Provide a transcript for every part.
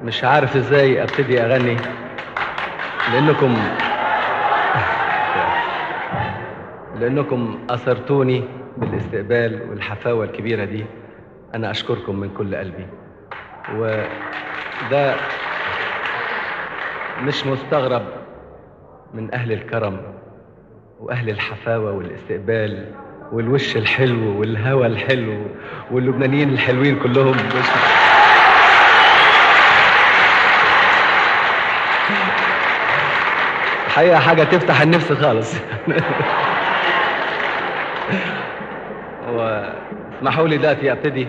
مش عارف ازاي ابتدي اغني لانكم لانكم اثرتوني بالاستقبال والحفاوه الكبيره دي انا اشكركم من كل قلبي وده مش مستغرب من اهل الكرم واهل الحفاوه والاستقبال والوش الحلو والهوى الحلو واللبنانيين الحلوين كلهم مش الحقيقه حاجه تفتح النفس خالص واسمحوا لي دلوقتي ابتدي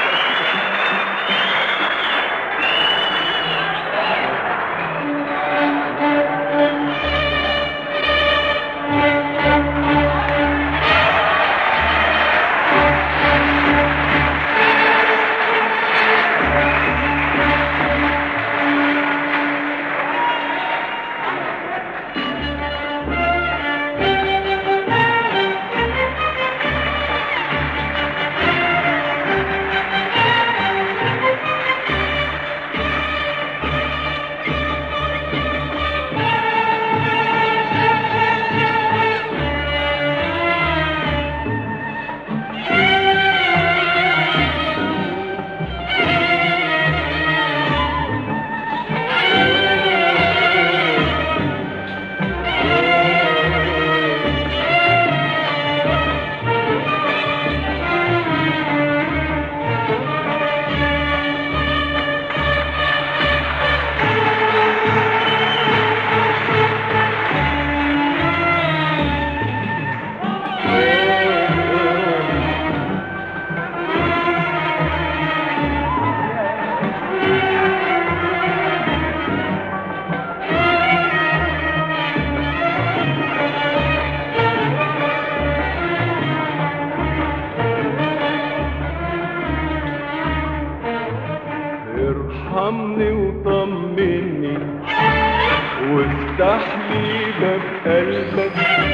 ارحمني وطمني وافتح لي باب قلبك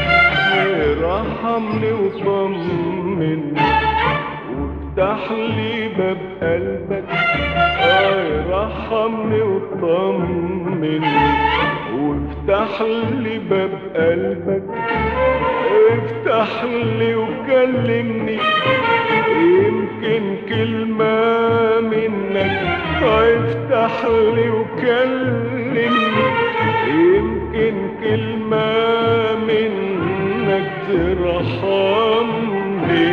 ارحمني وطمني وافتح لي باب قلبك ارحمني وطمني وافتح لي باب قلبك افتح لي وكلمني يمكن كلمة منك افتح لي وكلمني يمكن كلمة منك ترحمني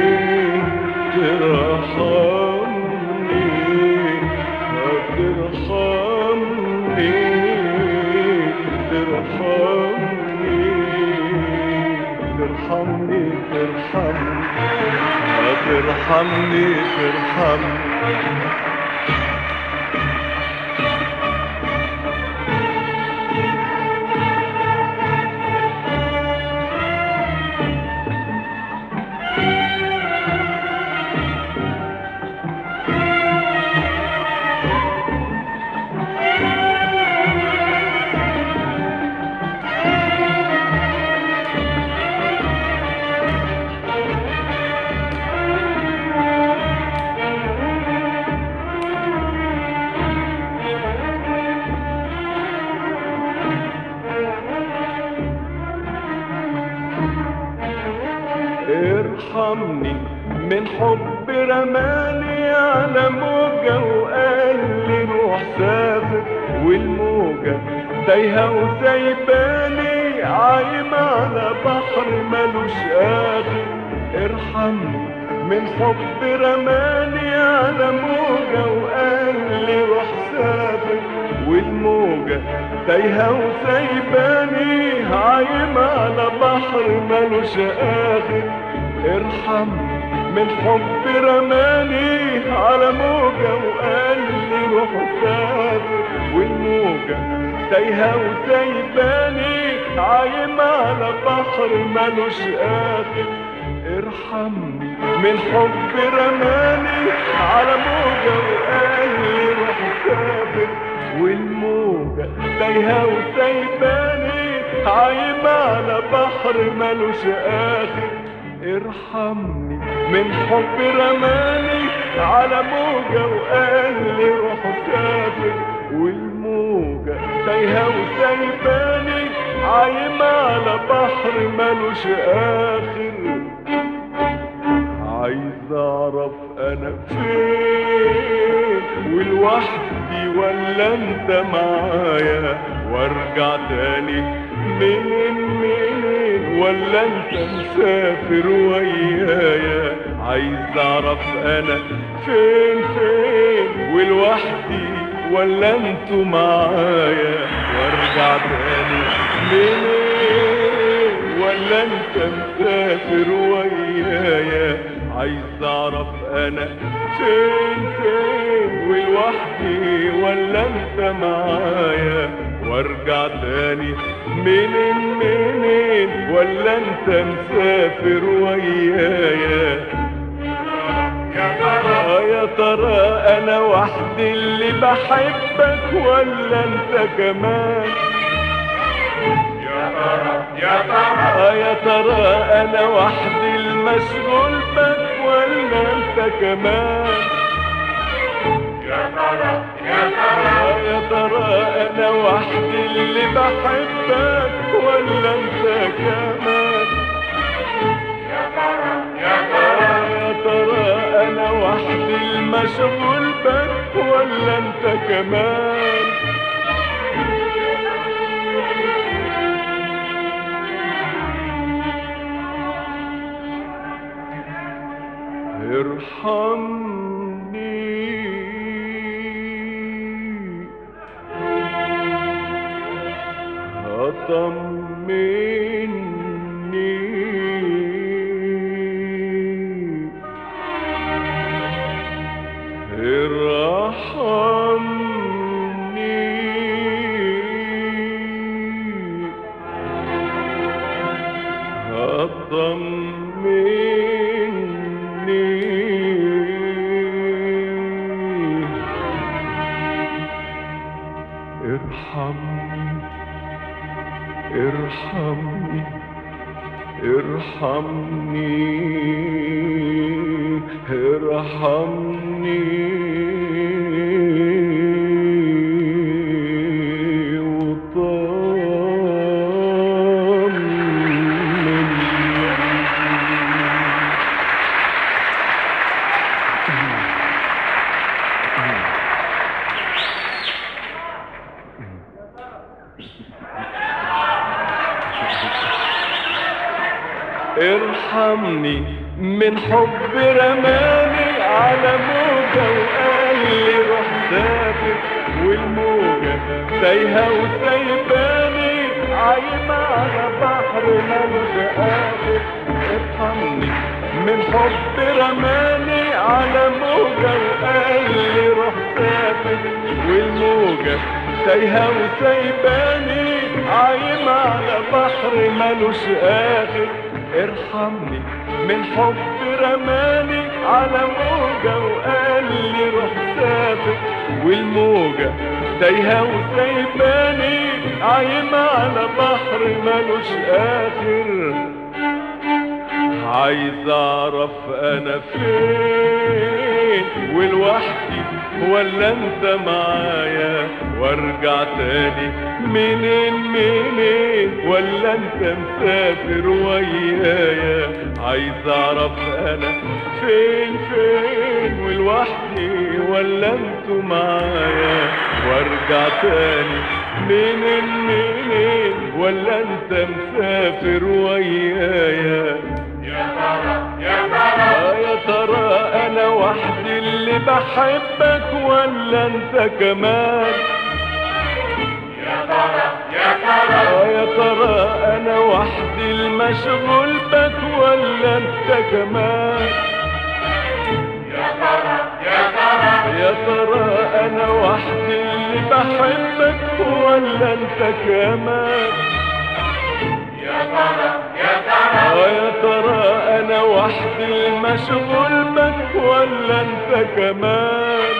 ترحمني ترحمني ترحمني ترحمني ترحمني ترحمني ترحمني ارحمني من حب رماني على موجة وقال لي روح سافر والموجة تايهة وسايباني عايم على بحر ملوش آخر ارحمني من حب رماني على موجة وقال لي روح سافر والموجة تايهة وسايباني عايم على بحر ملوش آخر ارحمني من حب رماني على موجة وقال لي روح سافر والموجة تايهة وسايباني عايم على بحر ملوش آخر ارحمني من حب رماني على موجة وقال لي روح سافر والموجة تايهة وسايباني عايم على بحر ملوش آخر ارحمني من حب رماني على موجة وقال لي روح سافر والموجة تايهة وسايباني عايمة على بحر ملوش آخر عايز اعرف انا فين ولوحدي ولا انت معايا وارجع تاني منين منين ولا انت مسافر ويايا عايز اعرف انا فين فين ولوحدي ولا انتوا معايا وارجع تاني منين ولا انت مسافر ويايا عايز اعرف انا فين فين ولوحدي ولا انت معايا وارجع تاني منين منين ولا انت مسافر ويايا يا ترى يا ترى انا وحدي اللي بحبك ولا انت كمان يا ترى يا ترى يا ترى انا وحدي المشغول بك ولا انت كمان يا ترى يا ترى يا ترى انا وحدي اللي بحبك ولا انت كمان يا ترى يا ترى يا ترى انا وحدي المشغول بك ولا انت كمان ارحمني أطمني ارحمني أطمني ارحمني ارحمني ارحمني ارحمني وطمني ارحمني من حب رماني على موجة وقال لي روح سافر والموجة تايهة وسايباني عايمة على بحر ملوش آخر ارحمني من حب رماني على موجة وقال لي روح سافر والموجة تايهة وسايباني عايمة على بحر ملوش آخر ارحمني من حب رماني على موجة وقال لي روح سافر والموجة تايهة وسايباني عايمة على بحر ملوش آخر عايز اعرف انا فين ولوحدي ولا انت معايا وارجع تاني منين منين ولا انت مسافر ويايا عايز اعرف انا فين فين ولوحدي ولا انتوا معايا وارجع تاني منين منين ولا انت مسافر ويايا يا ترى يا ترى يا ترى انا وحدي اللي بحبك ولا انت كمان يا ترى يا ترى يا ترى انا وحدي المشغول بك ولا انت كمان يا ترى يا ترى يا ترى انا وحدي اللي بحبك ولا انت كمان يا ترى يا ترى يا ترى انا وحدي المشغول بك ولا انت كمان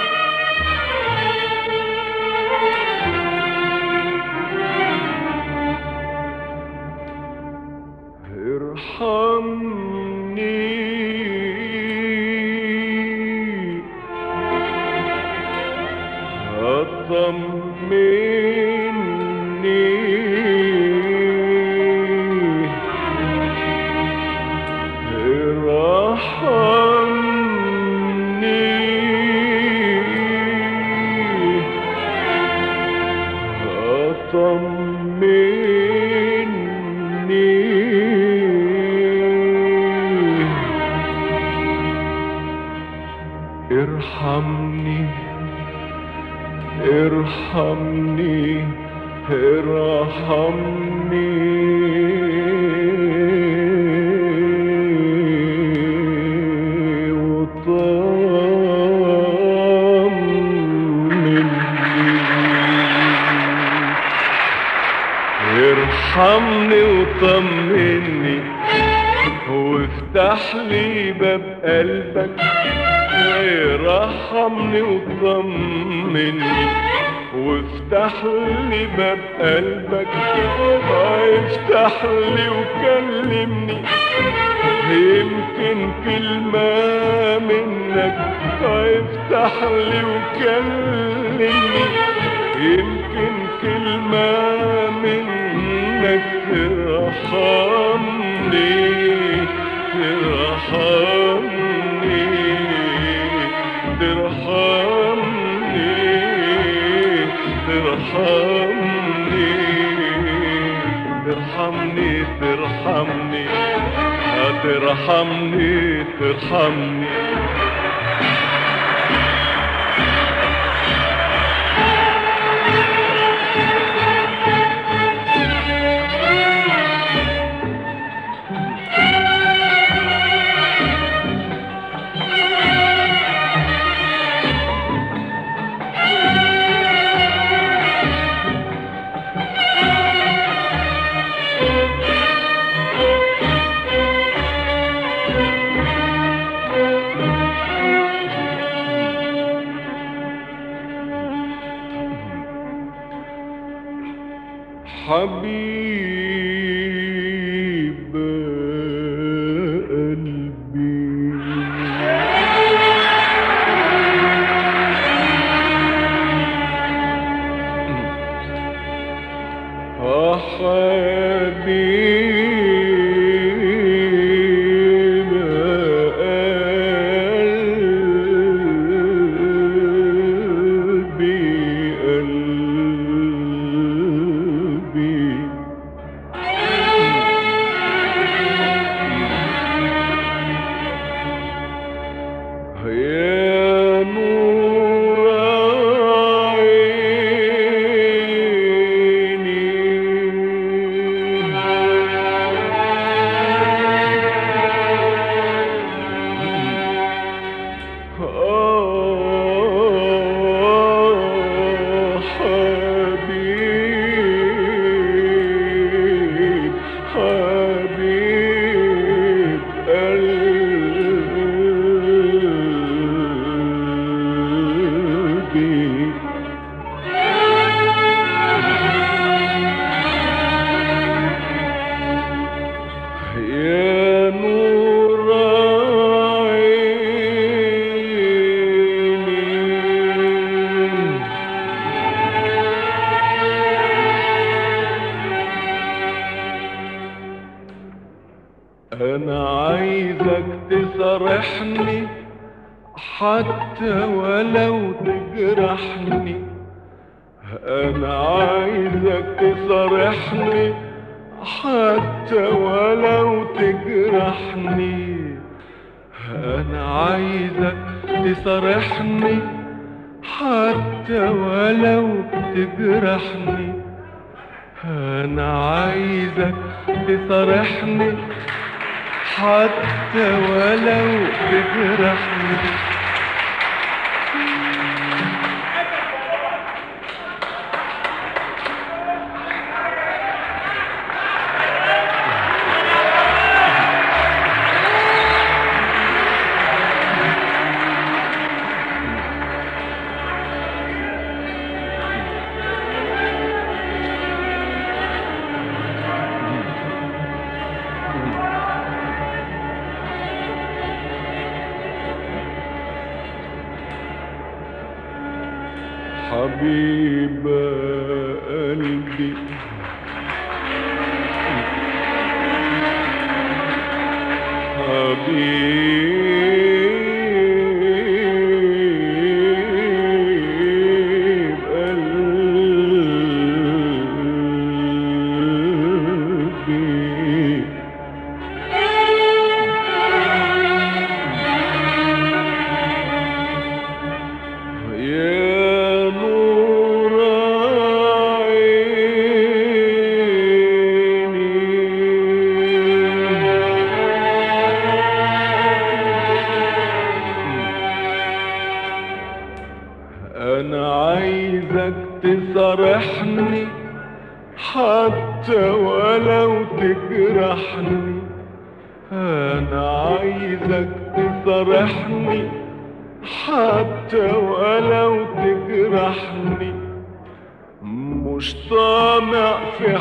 ارحمني ارحمني ارحمني ارحمني وطمني ارحمني وطمني وافتح لي باب قلبك ارحمني وطمني وافتح لي باب قلبك افتح لي وكلمني يمكن كلمة منك افتح لي وكلمني يمكن كلمة منك ترحمني ترحمني ترحمني ترحمني ترحمني ترحمني ترحمني ترحمني حبيب حبيب قلبي قلبي يا نور عيني آه حبيب حبيب قلبي يا نور عيني انا عايزك تصرحني حتى ولو تجرحني انا عايزك تصرحني حتى ولو تجرحني انا عايزك تصرحني حتى ولو تجرحني انا عايزك تصرحني حتى ولو تجرحني حبيب قلبي حبيب قلبي تصارحني حتى ولو تجرحني انا عايزك تصارحني حتى ولو تجرحني مش طامع في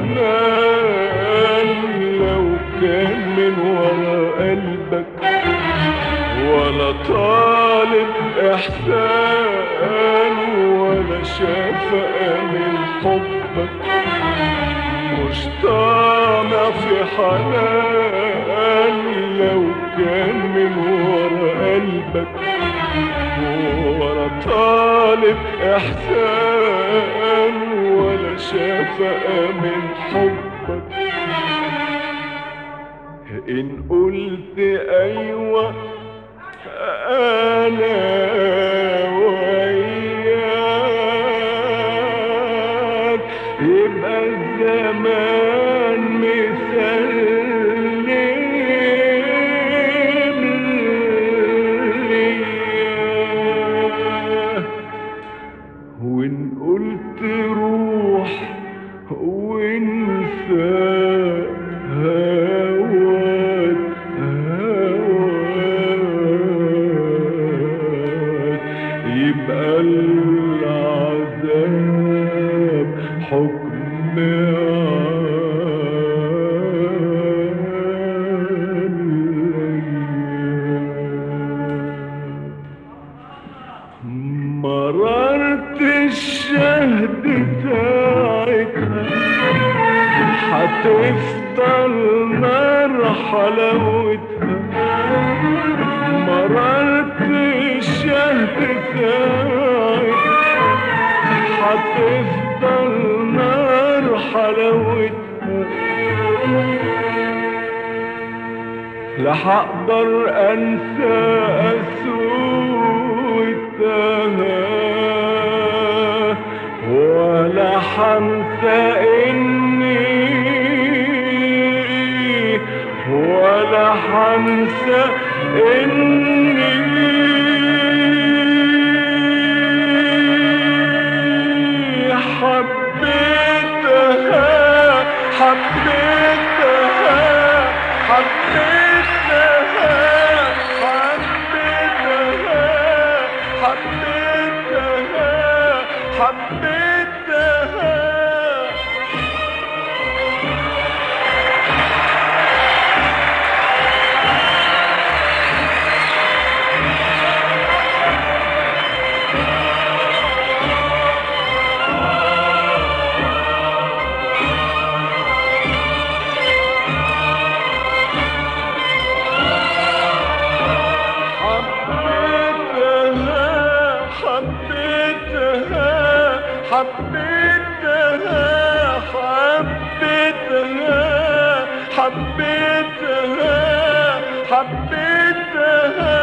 حنان لو كان من ورا قلبك ولا طالب احسان ولا شفقة من حبك مش طامع في حنان لو كان من ورا قلبك ولا طالب احسان ولا شفقة من حبك ان قلت ايوه انا وياك يبقى الزمان مسلم ليا وان قلت روح وانسى هواك هواك يبقى العذاب حكم عليا مررت الشهد ساعتها حتفضل نار حلاوتها مررت الشهد ساعتها حتفضل نار حلاوتها لا هقدر انسى قسوتها ولا هنسى اني ولا هنسى اني حبيتها حبيتها حبيتها حبيتها حبيتها حبيتها حبيتها حبيتها حبيتها حبيتها حبيتها حبيتها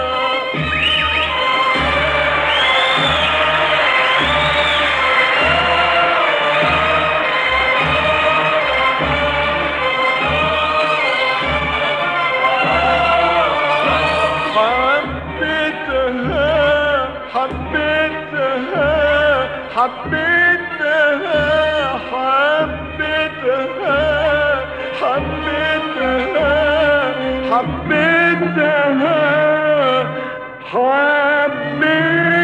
حبيتها حبيتها حبيتها حبيتها حبيتها حبيتها حبيتها